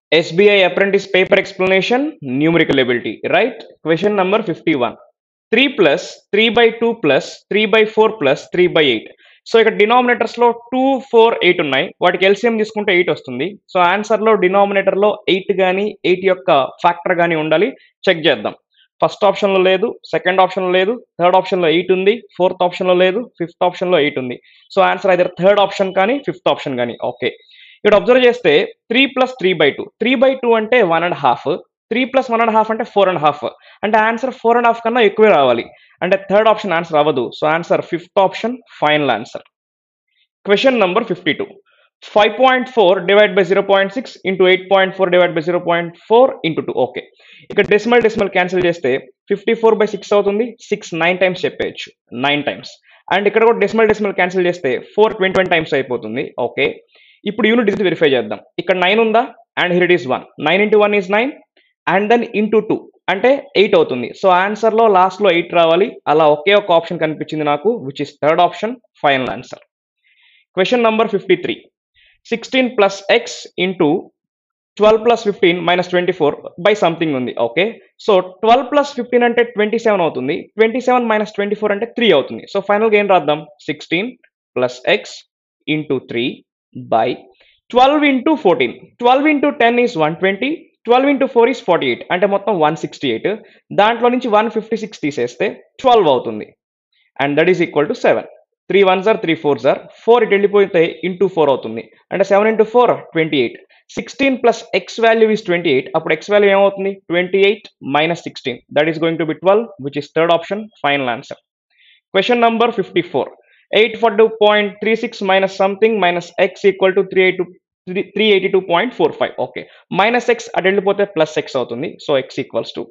SBI apprentice paper explanation, numerical ability, right? Question number 51. 3 plus 3 by 2 plus 3 by 4 plus 3 by 8. So ఇక్కడ denominators లో two four eight ఉన్నాయి వాటికి LCM తీసుకుంటే eight వస్తుంది so answer లో denominator లో eight కానీ ఎయిట్ యొక్క ఫ్యాక్టర్ కానీ ఉండాలి చెక్ చేద్దాం ఫస్ట్ ఆప్షన్ లో లేదు సెకండ్ ఆప్షన్ లో లేదు థర్డ్ ఆప్షన్ లో ఎయిట్ ఉంది ఫోర్త్ ఆప్షన్ లో లేదు ఫిఫ్త్ ఆప్షన్ లో ఎయిట్ ఉంది సో ఆన్సర్ అయితే థర్డ్ ఆప్షన్ కానీ ఫిఫ్త్ ఆప్షన్ కానీ ఓకే ఇక్కడ అబ్జర్వ్ చేస్తే three plus three by two three by two అంటే one and half three plus one and half అంటే ఫోర్ అండ్ హాఫ్ అంటే ఆన్సర్ ఫోర్ అండ్ హాఫ్ కన్నా ఎక్కువే రావాలి అంటే థర్డ్ ఆప్షన్ ఆన్సర్ అవ్వదు so answer fifth option final answer question number fifty two five point four divide by zero point six into eight point four divide by zero point four into two okay ఇక్కడ decimal decimal cancel చేస్తే fifty four by six అవుతుంది six nine times చెప్పేయచ్చు nine times and ఇక్కడ కూడా decimal decimal cancel చేస్తే four twenty twenty times అయిపోతుంది okay ఇప్పుడు unit ఇది వెరిఫై చేద్దాం ఇక్కడ నైన్ ఉందా and here it is one nine into one is nine and then into two అంటే ఎయిట్ అవుతుంది సో ఆన్సర్లో లాస్ట్లో ఎయిట్ రావాలి అలా ఒకే ఒక ఆప్షన్ కనిపించింది నాకు which is third option final answer question number fifty three sixteen plus x into twelve plus fifteen minus twenty four by something ఉంది okay so twelve plus fifteen అంటే ట్వంటీ సెవెన్ అవుతుంది twenty seven minus twenty four అంటే three అవుతుంది so ఫైనల్గా ఏం రాద్దాం sixteen plus x into three by twelve into fourteen twelve into ten is one twenty twelve into four is forty eight అంటే మొత్తం one sixty eight దాంట్లో నుంచి one fifty six తీసేస్తే ట్వెల్వ్ అవుతుంది and that is equal to seven three one sir three four sir four ఇటు వెళ్ళిపోతే into four అవుతుంది అంటే seven into four twenty eight sixteen plus x value is twenty eight అప్పుడు x value ఏమవుతుంది twenty eight minus sixteen that is going to be twelve which is third option final answer question number fifty four eight forty point three six minus something minus x equal to three eight three eighty two point four five okay minus x అటు వెళ్ళిపోతే plus x అవుతుంది so x equals to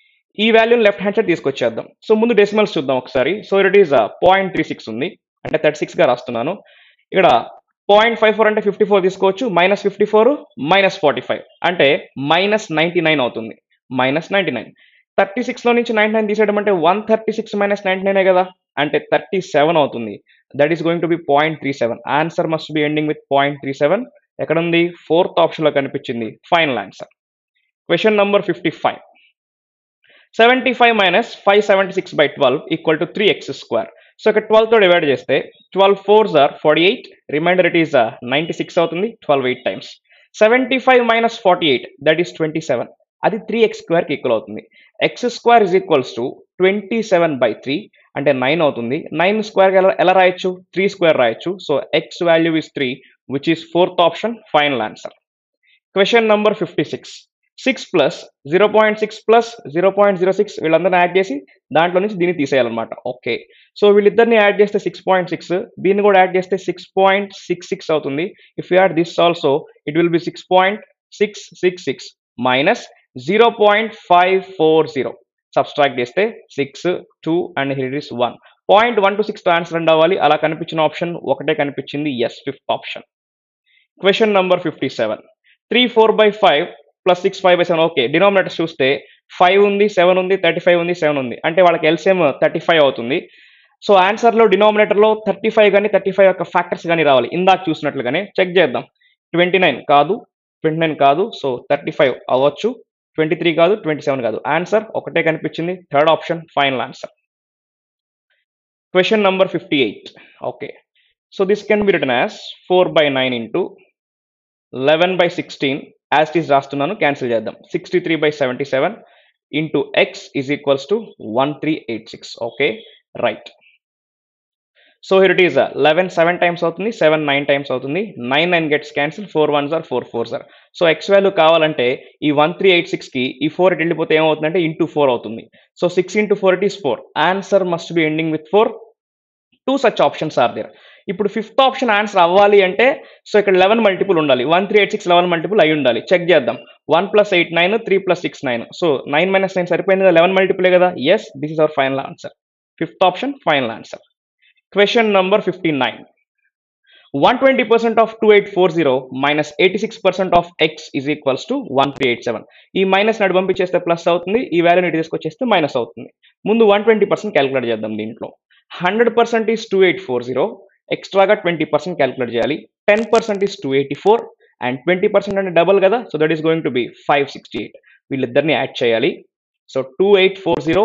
ఈ వాల్యూని left hand side తీసుకొచ్చేద్దాం so ముందు decimals చూద్దాం ఒకసారి so it is point three six ఉంది అంటే థర్టీ సిక్స్గా రాస్తున్నాను ఇక్కడ పాయింట్ ఫైవ్ ఫోర్ అంటే ఫిఫ్టీ ఫోర్ తీసుకోవచ్చు minus fifty four minus forty five అంటే మైనస్ నైంటీ నైన్ అవుతుంది మైనస్ నైంటీ నైన్ థర్టీ సిక్స్లో నుంచి నైంటీ నైన్ తీసేయడం అంటే one thirty six minus ninety నైనే కదా అంటే థర్టీ సెవెన్ అవుతుంది that is going to be point three seven answer must be ending with point three seven ఎక్కడ ఉంది ఫోర్త్ ఆప్షన్లో కనిపించింది final answer question number fifty five seventy five minus five seventy six by twelve equal to three x square so ఇక్కడ ట్వెల్వ్తో divide చేస్తే twelve fours are forty eight remainder it is ninety six అవుతుంది twelve eight times seventy five minus forty eight that is twenty seven అది three x స్క్వేర్కి equal అవుతుంది x square is equals to twenty seven by three అంటే nine అవుతుంది nine square ఎలా ఎలా రాయొచ్చు three square రాయొచ్చు so x value is three which is fourth option final answer question number fifty six six plus zero point six plus zero point zero six వీళ్ళందరినీ add చేసి దాంట్లో నుంచి దీన్ని తీసేయాలన్నమాట ఓకే సో వీళ్ళిద్దరిని యాడ్ చేస్తే six point six దీన్ని కూడా యాడ్ చేస్తే సిక్స్ పాయింట్ సిక్స్ సిక్స్ అవుతుంది if you add this also it will be six point six six six minus zero point five four zero subtract చేస్తే six two and it is one point one two six answer and అవ్వాలి అలా కనిపించిన ఆప్షన్ ఒకటే కనిపించింది yes fifth option question number fifty seven three four by five plus six five by seven okay denominators చూస్తే five ఉంది seven ఉంది thirty five ఉంది సెవెన్ ఉంది అంటే వాళ్ళకి ఎల్సిఎం థర్టీ ఫైవ్ అవుతుంది సో ఆన్సర్లో డినామినేటర్లో థర్టీ ఫైవ్ కానీ థర్టీ ఫైవ్ యొక్క ఫ్యాక్టర్స్ కానీ రావాలి ఇందాక చూసినట్లుగానే చెక్ చేద్దాం ట్వంటీ నైన్ కాదు ట్వంటీ నైన్ కాదు సో థర్టీ ఫైవ్ అవ్వచ్చు ట్వంటీ త్రీ కాదు ట్వంటీ సెవెన్ కాదు ఆన్సర్ ఒకటే కనిపించింది third option final answer question number fifty eight okay so this can be written as four by nine into eleven by sixteen as these రాస్తున్నాను cancel చేద్దాం sixty three by seventy seven into x is equals to one three eight six okay right so here it is eleven seven times అవుతుంది seven nine times అవుతుంది nine nine gets cancel four one sir four four sir so x value కావాలంటే ఈ one three eight సిక్స్కి ఈ four ఇటు వెళ్ళిపోతే ఏమవుతుందంటే into four అవుతుంది so six into four it is four answer must be ending with four two such options are there ఇప్పుడు fifth option answer అవ్వాలి అంటే సో ఇక్కడ లెవెన్ మల్టిపుల్ ఉండాలి one three eight six eleven multiple అయి ఉండాలి check చేద్దాం one plus eight nine three plus six nine so nine minus nine సరిపోయింది కదా లెవెన్ మల్టిపులే కదా yes this is our final answer fifth option final answer question number fifty nine one twenty percent of two eight four zero minus eighty six percent of x is equals to one three eight seven ఈ minus నడు పంపించేస్తే plus అవుతుంది ఈ వాల్యూని ఇటు తీసుకొచ్చేస్తే minus అవుతుంది ముందు one twenty percent calculate చేద్దాం దీంట్లో hundred percent is two eight four zero ఎక్స్ట్రాగా ట్వంటీ పర్సెంట్ క్యాలిక్యులేట్ చేయాలి ten percent is two eighty four and twenty percent అంటే డబల్ కదా so that is going to be five sixty eight వీళ్ళిద్దరిని add చేయాలి so two eight four zero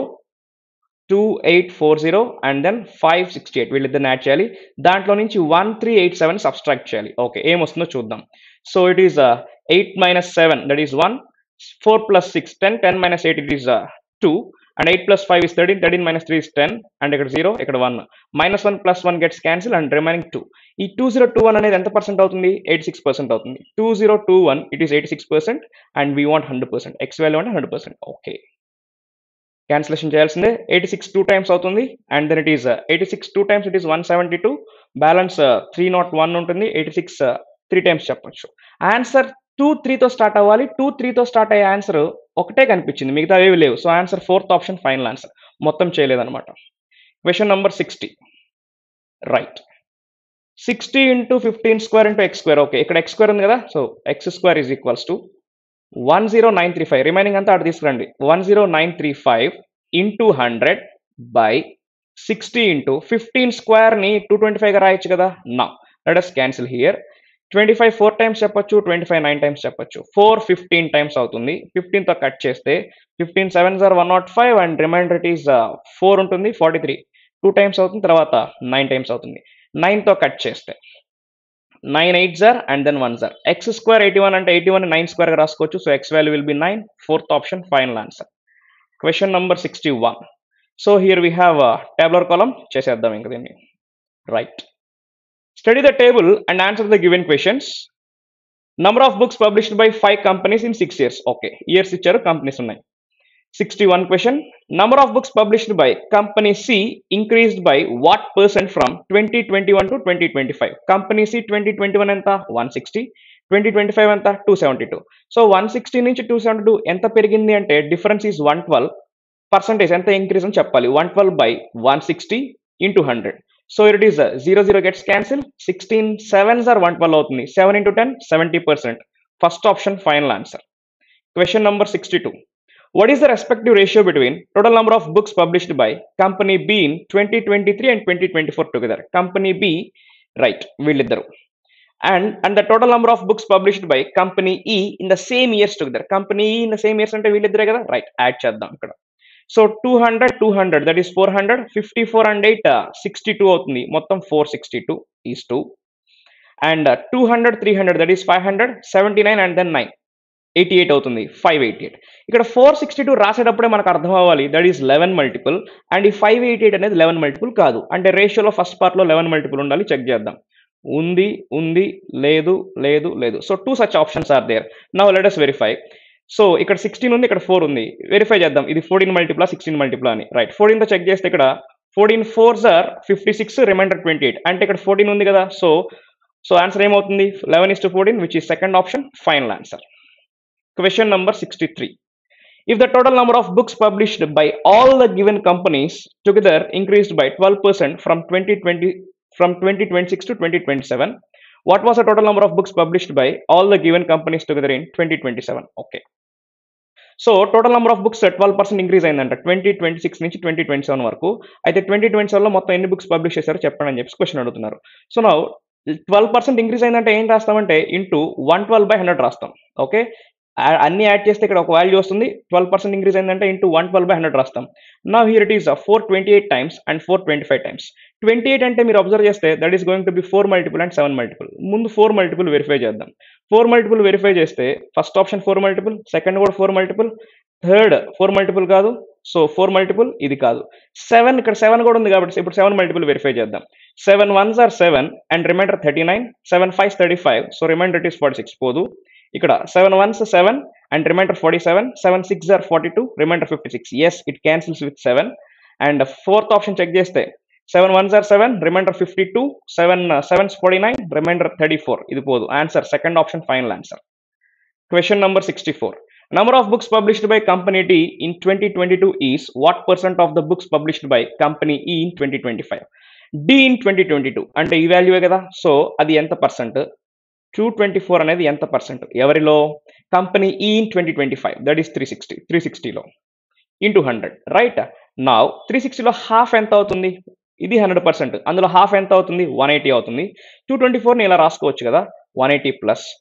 two eight four zero and then five sixty eight వీళ్ళిద్దరిని add చేయాలి దాంట్లో నుంచి one three eight seven subtract చేయాలి okay ఏమొస్తుందో చూద్దాం so it is eight minus seven that is one four plus six ten ten minus eight it is two and eight plus five is thirteen thirteen minus three is ten and ఇక్కడ zero ఇక్కడ one minus one plus one gets cancel and remaining two ఈ two zero two one అనేది ఎంత percent అవుతుంది eighty six percent అవుతుంది two zero two one it is eighty six percent and we want hundred percent X value అంటే hundred percent okay cancellation చేయాల్సిందే eighty six two times అవుతుంది and then it is eighty six two times it is one seventy two balance three nought one ఉంటుంది eighty six three times చెప్పొచ్చు answer two త్రీతో start అవ్వాలి two త్రీతో start అయ్యే answer ఒకటే కనిపించింది మిగతా ఏవి లేవు so answer fourth option final answer మొత్తం చేయలేదన్నమాట question number sixty right sixty into fifteen square into x square okay ఇక్కడ ఎక్స్ స్క్వేర్ ఉంది కదా so x square is equals to one zero nine three five remaining అంతా అటు తీసుకురండి one zero nine three five into hundred by sixty into fifteen స్క్వేర్ని two twenty ఫైవ్గా రాయొచ్చు కదా నా let us cancel here twenty five four times చెప్పొచ్చు twenty five nine times చెప్పొచ్చు ఫోర్ ఫిఫ్టీన్ టైమ్స్ అవుతుంది ఫిఫ్టీన్తో కట్ చేస్తే ఫిఫ్టీన్ సెవెన్ జార్ one nought five and remainder it is four ఉంటుంది ఫార్టీ త్రీ టూ టైమ్స్ అవుతుంది తర్వాత నైన్ టైమ్స్ అవుతుంది నైన్తో కట్ చేస్తే నైన్ ఎయిట్ జార్ అండ్ దెన్ వన్ జార్ ఎక్స్ స్క్వేర్ ఎయిటీ వన్ అంటే ఎయిటీ వన్ నైన్ స్క్వేర్గా రాసుకోవచ్చు so x value will be nine fourth option final answer question number sixty one so here we have tabular column చేసేద్దాం ఇంక దీన్ని right study the table and answer the given questions number of books published by five companies in six years okay years ఇచ్చారు companies ఉన్నాయి sixty one question number of books published by company C increased by what percent from twenty twenty one to twenty twenty five company C twenty twenty one ఎంత one sixty twenty twenty five ఎంత two seventy two so one sixty నుంచి two seventy two ఎంత పెరిగింది అంటే difference is one twelve percentage ఎంత increase అని చెప్పాలి one twelve by one sixty into hundred so it is zero zero gets cancel sixteen sevens are one twelve అవుతుంది seven into ten seventy percent first option final answer question number sixty two What is the respective ratio between total number of books published by company B in 2023 and 2024 together? Company B, right, వీళ్ళిద్దరు and and the total number of books published by company E in the same years together. Company E in the same years అంటే వీళ్ళిద్దరే కదా right add చేద్దాం ఇక్కడ so two hundred two hundred that is four hundred fifty four and eight sixty two అవుతుంది మొత్తం four sixty two is two and two hundred three hundred that is five hundred seventy nine and then nine eighty eight అవుతుంది five eighty eight ఇక్కడ four sixty two రాసేటప్పుడే మనకు అర్థం అవ్వాలి that is eleven multiple and ఈ five eighty eight అనేది eleven multiple కాదు అంటే రేషియోలో ఫస్ట్ పార్ట్లో లెవెన్ మల్టిపుల్ ఉండాలి చెక్ చేద్దాం ఉంది ఉంది లేదు లేదు లేదు so two such options are there now let us verify so ఇక్కడ సిక్స్టీన్ ఉంది ఇక్కడ ఫోర్ ఉంది వెరిఫై చేద్దాం ఇది ఫోర్టీన్ మల్టిప్లా సిక్స్టీన్ మల్టిప్లా అని రైట్ ఫోర్టీన్తో చెక్ చేస్తే ఇక్కడ fourteen fours are fifty six remainder twenty eight అంటే ఇక్కడ ఫోర్టీన్ ఉంది కదా సో సో ఆన్సర్ ఏమవుతుంది eleven is to fourteen which ఈ second option final answer Question number 63. If the total number of books published by all the given companies together increased by 12% from 2020 from 2026 to 2027, what was the total number of books published by all the given companies together in 2027? Okay. So total number of books twelve percent increase అయిందంట twenty twenty six నుంచి twenty twenty seven వరకు అయితే twenty twenty సెవెన్లో మొత్తం ఎన్ని books publish చేశారో చెప్పండి అని చెప్పి క్వశ్చన్ అడుగుతున్నారు సో నా ట్వెల్వ్ పర్సెంట్ ఇంక్రీజ్ అయిందంటే ఏం రాస్తామంటే into one twelve by hundred రాస్తాం ఓకే అన్ని యాడ్ చేస్తే ఇక్కడ ఒక వాల్యూ వస్తుంది ట్వెల్వ్ పర్సెంట్ ఇంక్రీజ్ అయిందంటే into one twelve by hundred రాస్తాం నా here it is four twenty eight times and four twenty five times twenty eight అంటే మీరు అబ్జర్వ్ చేస్తే that is going to be four multiple and seven multiple ముందు four multiple verify చేద్దాం four multiple verify చేస్తే first option four multiple second కూడా four multiple third four multiple కాదు so four multiple ఇది కాదు సెవెన్ ఇక్కడ seven కూడా ఉంది కాబట్టి ఇప్పుడు సెవెన్ మల్టిపుల్ వెరిఫై చేద్దాం seven ones are seven and remainder thirty nine seven five thirty five so remainder it is forty six పోదు ఇక్కడ seven ones seven and remainder forty seven seven six are forty two remainder fifty six yes it cancels with seven and fourth option check చేస్తే seven ones are seven remainder fifty two seven sevens forty nine remainder thirty four ఇది పోదు answer second option final answer question number sixty four Number of books published by Company D in 2022 is what percent of the books published by Company E in 2025? D in 2022 అంటే ఈ వాల్యూవే కదా so అది ఎంత percent two twenty four అనేది ఎంత percent ఎవరిలో company ఈ in twenty twenty five that is three sixty three సిక్స్టీలో ఇంటూ హండ్రెడ్ రైట్ నా త్రీ సిక్స్టీలో హాఫ్ ఎంత అవుతుంది ఇది హండ్రెడ్ పర్సెంట్ అందులో హాఫ్ ఎంత అవుతుంది వన్ ఎయిటీ అవుతుంది టూ ట్వంటీ ఫోర్ని ఇలా రాసుకోవచ్చు కదా one eighty plus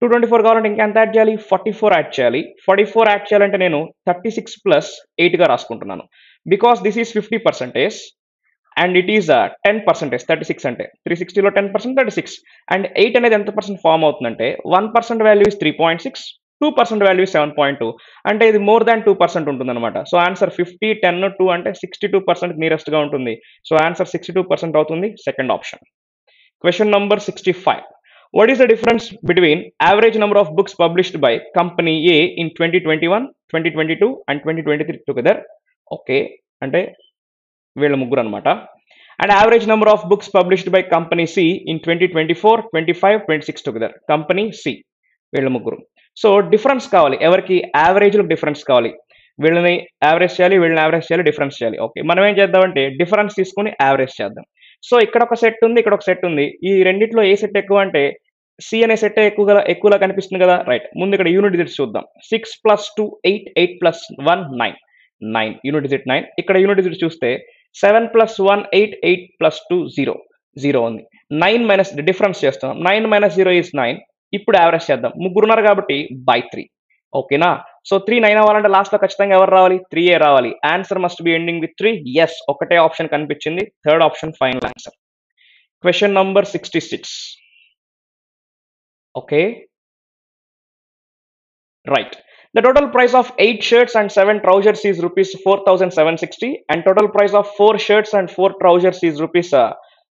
two twenty four కావాలంటే ఇంకా ఎంత యాడ్ చేయాలి ఫార్టీ ఫోర్ యాడ్ చేయాలి ఫార్టీ ఫోర్ యాడ్ చేయాలంటే నేను థర్టీ సిక్స్ ప్లస్ ఎయిట్గా రాసుకుంటున్నాను because this is fifty percentage and it is ten percentage thirty six అంటే త్రీ సిక్స్టీలో ten percent thirty six and eight అనేది ఎంత పర్సెంట్ ఫామ్ అవుతుందంటే one percent value is three point six two percent value seven point two అంటే ఇది more than two percent ఉంటుంది అనమాట so answer fifty ten two అంటే sixty two percent నియరెస్ట్గా ఉంటుంది so answer sixty two percent అవుతుంది second option question number sixty five what is the difference between average number of books published by company A in twenty twenty one twenty twenty two and twenty twenty three together okay అంటే వీళ్ళ ముగ్గురు అనమాట and average number of books published by company C in twenty twenty four twenty five twenty six together company C వీళ్ళ ముగ్గురు so difference కావాలి ఎవరికి యావరేజ్లో difference కావాలి వీళ్ళని యావరేజ్ చేయాలి వీళ్ళని యావరేజ్ చేయాలి డిఫరెన్స్ చేయాలి ఓకే మనం ఏం చేద్దామంటే డిఫరెన్స్ తీసుకుని యావరేజ్ చేద్దాం సో ఇక్కడ ఒక సెట్ ఉంది ఇక్కడ ఒక సెట్ ఉంది ఈ రెండిట్లో ఏ సెట్ ఎక్కువ అంటే సి అనే సెట్ ఎక్కువగా ఎక్కువగా కనిపిస్తుంది కదా రైట్ ముందు ఇక్కడ యూనిట్ డిజిట్స్ చూద్దాం six plus two eight eight plus one nine nine unit digit nine ఇక్కడ యూనిట్ డిజిట్ చూస్తే seven plus one eight eight plus two zero zero ఉంది నైన్ మైనస్ డిఫరెన్స్ చేస్తున్నాం nine minus zero is nine ఇప్పుడు average చేద్దాం ముగ్గురు ఉన్నారు కాబట్టి by three ఓకేనా సో త్రీ నైన్ అవ్వాలంటే లాస్ట్లో ఖచ్చితంగా ఎవరు రావాలి త్రీ ఏ రావాలి answer must be ending with three yes ఒకటే ఆప్షన్ కనిపించింది third option final answer question number sixty six okay right The total price of 8 shirts and 7 trousers is rupees 4760 and total price of 4 shirts and 4 trousers is rupees uh,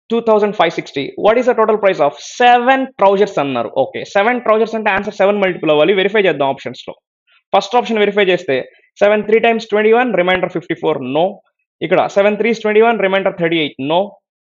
2560. What is the total price of 7 trousers అన్నారు okay seven trousers అంటే answer seven multiple అవ్వాలి verify చేద్దాం options లో first option verify చేస్తే seven three times twenty one remainder fifty four no ఇక్కడ seven threes twenty one remainder thirty eight no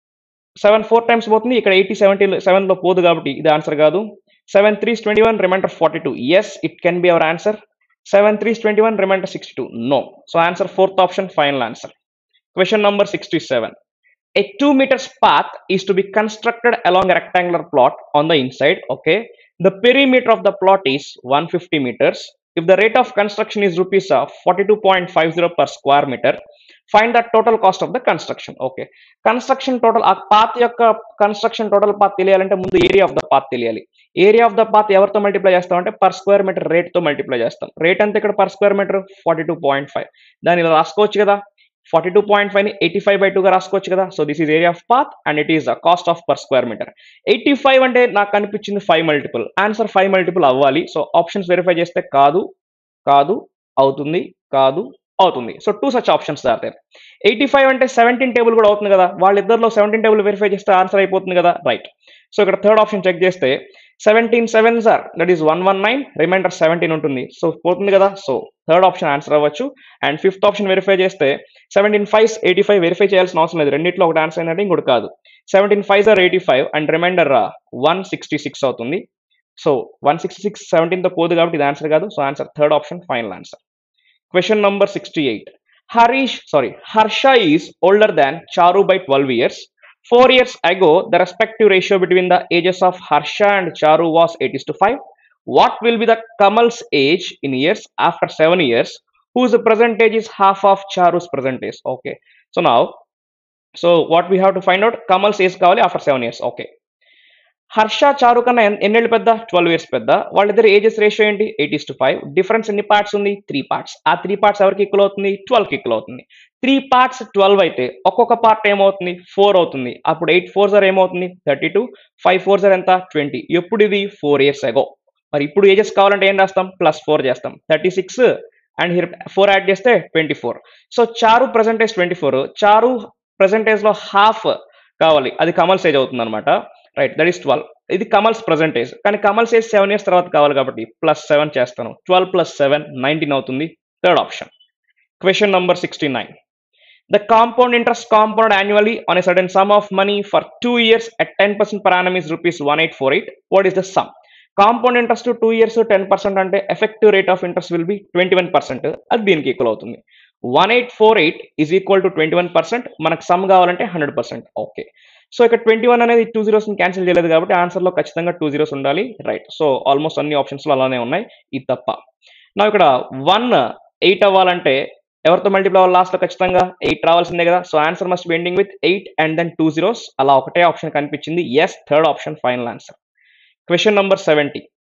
seven four times పోతుంది ఇక్కడ eighty seventy seven లో పోదు కాబట్టి ఇది ఆన్సర్ కాదు seven threes twenty one remainder forty two yes it can be our answer seven threes twenty one remainder sixty two no so answer fourth option final answer question number sixty seven a 2 meters path is to be constructed along a rectangular plot on the inside okay the perimeter of the plot is 150 meters if the rate of construction is rupees uh, 42.50 per square meter find the total cost of the construction okay construction total ఆ path యొక్క construction total path తెలియాలంటే ముందు area of the path తెలియాలి area of the path ఎవరితో multiply చేస్తాం అంటే per square metre rate తో multiply చేస్తాం రేట్ అంతా ఇక్కడ per square metre forty two point five దాన్ని ఇలా రాసుకోవచ్చు కదా ఫార్టీ టూ పాయింట్ ఫైవ్ ని ఎయిటీ ఫైవ్ బై టూగా రాసుకోవచ్చు కదా so this is area of path and it is the cost of per square metre eighty five అంటే నాకు కనిపించింది five multiple answer five multiple అవ్వాలి సో ఆప్షన్స్ వెరిఫై చేస్తే కాదు కాదు అవుతుంది కాదు అవుతుంది సో టూ సచ్ ఆప్షన్స్ దాటే ఎయిటీ ఫైవ్ అంటే సెవెంటీన్ టేబుల్ కూడా అవుతుంది కదా వాళ్ళిద్దరిలో సెవెంటీన్ టేబుల్ వెరిఫై చేస్తే ఆన్సర్ అయిపోతుంది కదా రైట్ సో ఇక్కడ థర్డ్ ఆప్షన్ చెక్ చేస్తే seventeen seven sir that is one one nine remainder seventeen ఉంటుంది సో పోతుంది కదా సో థర్డ్ ఆప్షన్ ఆన్సర్ అవ్వచ్చు అండ్ ఫిఫ్త్ ఆప్షన్ వెరిఫై చేస్తే seventeen five eighty five verify చేయాల్సిన అవసరం లేదు రెండిట్లో ఒకటి ఆన్సర్ ఏంటంటే ఇంకోటి కాదు seventeen five are eighty five and remainder one sixty six అవుతుంది సో వన్ సిక్స్టీ సిక్స్ సెవెంటీన్తో పోదు కాబట్టి ఇది ఆన్సర్ కాదు so answer third option final answer question number sixty eight Harish sorry Harsha is older than Charu by twelve years Four years ago, the respective ratio between the ages of Harsha and Charu was 8 is to 5. What will be the Kamal's age in years after 7 years, whose present age is half of Charu's present age? Okay. So now, so what we have to find out, Kamal's age kavali after 7 years. Okay. Harsha Charu కన్నా ఎన్- ఎన్నేళ్ళు పెద్ద twelve years పెద్ద వాళ్ళిద్దరు ages ratio ఏంటి eight is to five difference ఎన్ని parts ఉంది three parts ఆ త్రీ పార్ట్స్ ఎవరికి ఈక్వల్ అవుతుంది ట్వెల్వ్ కి ఈక్వల్ అవుతుంది త్రీ పార్ట్స్ ట్వెల్వ్ అయితే ఒక్కొక్క పార్ట్ ఏమవుతుంది ఫోర్ అవుతుంది అప్పుడు ఎయిట్ ఫోర్ జర్ ఏమవుతుంది థర్టీ టూ ఫైవ్ ఫోర్ జర్ ఎంత ట్వంటీ ఎప్పుడు ఇది ఫోర్ ఇయర్స్ ఎగో మరి ఇప్పుడు ఏజెస్ కావాలంటే ఏం రాస్తాం ప్లస్ ఫోర్ చేస్తాం thirty six and here four add చేస్తే twenty four so Charu present age twenty four Charu present age లో హాఫ్ కావాలి అది కమల్ సేజ్ అవుతుంది అనమాట రైట్ దట్ ఈస్ ట్వెల్వ్ ఇది కమల్స్ ప్రజెంటేజ్ కానీ కమల్స్ ఏజ్ సెవెన్ ఇయర్స్ తర్వాత కావాలి కాబట్టి ప్లస్ సెవెన్ చేస్తాను ట్వెల్వ్ ప్లస్ సెవెన్ నైన్టీన్ అవుతుంది third option question number sixty nine The compound interest compounded annually on a certain sum of money for two years at 10% per annum is rupees 1848. What is the sum? Compound interest two years ten percent అంటే effective rate of interest will be twenty one percent అది దీనికి equal అవుతుంది one eight four eight is equal to twenty one percent మనకు sum కావాలంటే hundred percent okay so ఇక్కడ twenty one అనేది two zeros cancel చేయలేదు కాబట్టి ఆన్సర్లో ఖచ్చితంగా టూ జీరోస్ ఉండాలి రైట్ సో ఆల్మోస్ట్ అన్ని ఆప్షన్స్లో అలానే ఉన్నాయి ఇది తప్ప నా ఇక్కడ వన్ ఎయిట్ అవ్వాలంటే ఎవరితో మల్టిప్లై అవ్వాలి లాస్ట్లో ఖచ్చితంగా ఎయిట్ రావాల్సిందే కదా so answer must be ending with eight and then two zeros అలా ఒకటే ఆప్షన్ కనిపించింది yes third option final answer question number seventy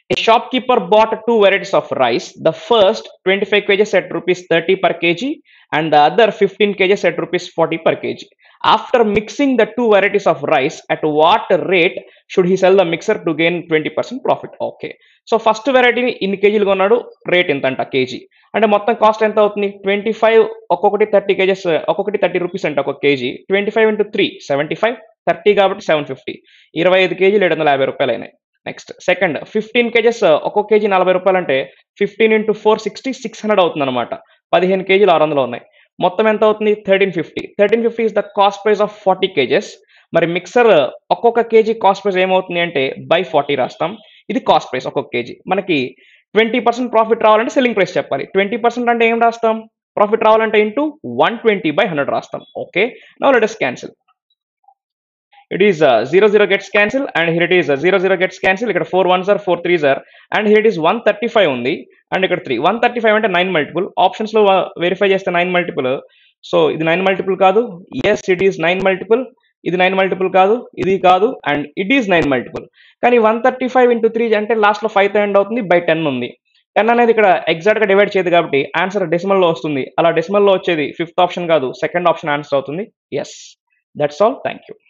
A shopkeeper bought two varieties of rice. The first 25 kgs at rupees 30 per kg and the other 15 kgs at rupees 40 per kg. After mixing the two varieties of rice, at what rate should he sell the mixer to gain 20% profit? Okay. So first వెరైటీని ఇన్ని కేజీలు కొన్నాడు rate ఎంత అంట KG అంటే మొత్తం cost ఎంత అవుతుంది ట్వంటీ ఫైవ్ ఒక్కొక్కటి థర్టీ కేజెస్ ఒక్కొక్కటి థర్టీ రూపీస్ అంట ఒక KG twenty five into three seventy five thirty కాబట్టి సెవెన్ ఫిఫ్టీ ఇరవై ఐదు కేజీలు ఏడు వందల యాభై రూపాయలు అయినాయి నెక్స్ట్ సెకండ్ ఫిఫ్టీన్ కేజెస్ ఒక్కొక్క కేజీ నలభై రూపాయలు అంటే fifteen into four sixty six hundred అవుతుంది అనమాట పదిహేను కేజీలు ఆరు వందలు ఉన్నాయి మొత్తం ఎంత అవుతుంది thirteen fifty thirteen fifty is the cost price of forty kgs మరి మిక్సర్ ఒక్కొక్క కేజీ కాస్ట్ ప్రైస్ ఏమవుతుంది అంటే బై ఫార్టీ రాస్తాం ఇది కాస్ట్ ప్రైస్ ఒక్కొక్క కేజీ మనకి ట్వంటీ పర్సెంట్ ప్రాఫిట్ రావాలంటే సెల్లింగ్ ప్రైస్ చెప్పాలి ట్వంటీ పర్సెంట్ అంటే ఏం రాస్తాం ప్రాఫిట్ రావాలంటే into one twenty by hundred రాస్తాం okay no let us cancel it is uh, 0 0 gets cancel and here it is uh, 0 0 gets cancel ఇక్కడ four ones are four threes are and here it is one thirty five ఉంది and ఇక్కడ three one thirty five అంటే nine multiple options లో verify చేస్తే nine multiple so ఇది nine multiple కాదు yes it is nine multiple ఇది nine multiple కాదు ఇది కాదు and it is nine multiple కానీ one thirty five into three అంటే లాస్ట్ లో ఫైవ్ ఎండ్ అవుతుంది బై టెన్ ఉంది టెన్ అనేది ఇక్కడ ఎగ్జాక్ట్ గా డివైడ్ చేయదు కాబట్టి ఆన్సర్ డెసిమల్ లో వస్తుంది అలా డెసిమల్ లో వచ్చేది ఫిఫ్త్ ఆప్షన్ కాదు సెకండ్ ఆప్షన్ ఆన్సర్ అవుతుంది yes that's all thank you